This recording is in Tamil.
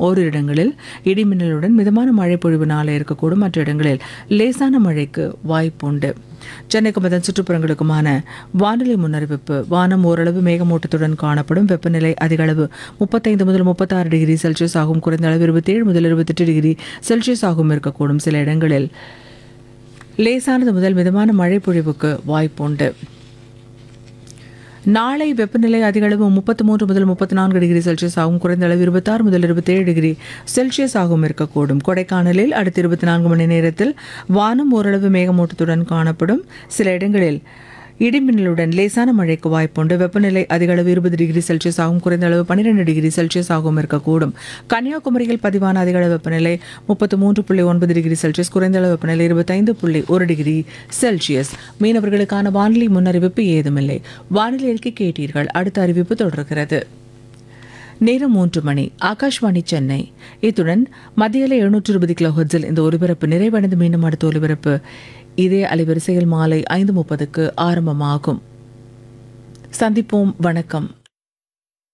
ஓரிரு இடங்களில் இடிமின்னலுடன் மிதமான மழை பொழிவு நாளை இருக்கக்கூடும் மற்ற இடங்களில் லேசான மழைக்கு வாய்ப்புண்டு சென்னைக்கும் அதன் சுற்றுப்புறங்களுக்குமான வானிலை முன்னறிவிப்பு வானம் ஓரளவு மேகமூட்டத்துடன் காணப்படும் வெப்பநிலை அதிக அளவு முப்பத்தைந்து முதல் முப்பத்தாறு டிகிரி செல்சியஸ் ஆகும் குறைந்த அளவு இருபத்தேழு முதல் இருபத்தெட்டு டிகிரி செல்சியஸ் ஆகும் இருக்கக்கூடும் சில இடங்களில் லேசானது முதல் மிதமான மழை பொழிவுக்கு வாய்ப்புண்டு நாளை வெப்பநிலை அதிக அளவு முப்பத்தி மூன்று முதல் முப்பத்தி நான்கு டிகிரி செல்சியஸ் ஆகும் குறைந்த அளவு இருபத்தாறு முதல் இருபத்தேழு டிகிரி செல்சியஸ் ஆகும் இருக்கக்கூடும் கொடைக்கானலில் அடுத்த இருபத்தி நான்கு மணி நேரத்தில் வானம் ஓரளவு மேகமூட்டத்துடன் காணப்படும் சில இடங்களில் இடிமின்னலுடன் லேசான மழைக்கு வாய்ப்புண்டு வெப்பநிலை அதிக அளவு இருபது டிகிரி செல்சியஸ் ஆகும் குறைந்த அளவு பன்னிரெண்டு டிகிரி செல்சியஸ் ஆகவும் இருக்கக்கூடும் கன்னியாகுமரியில் பதிவான அதிக அளவு வெப்பநிலை முப்பத்து மூன்று புள்ளி ஒன்பது டிகிரி செல்சியஸ் குறைந்த அளவு வெப்பநிலை இருபத்தைந்து புள்ளி ஒரு டிகிரி செல்சியஸ் மீனவர்களுக்கான வானிலை முன்னறிவிப்பு ஏதுமில்லை வானிலை அறிக்கை கேட்டீர்கள் அடுத்த அறிவிப்பு தொடர்கிறது நேரம் மூன்று மணி ஆகாஷ்வாணி சென்னை இத்துடன் மத்தியில எழுநூற்று இருபது கிலோ ஹெர்ட்ஸில் இந்த ஒலிபரப்பு நிறைவடைந்து மீண்டும் அடுத்த ஒலிபரப்பு இதே அலைவரிசையில் மாலை ஐந்து முப்பதுக்கு ஆரம்பமாகும் சந்திப்போம் வணக்கம்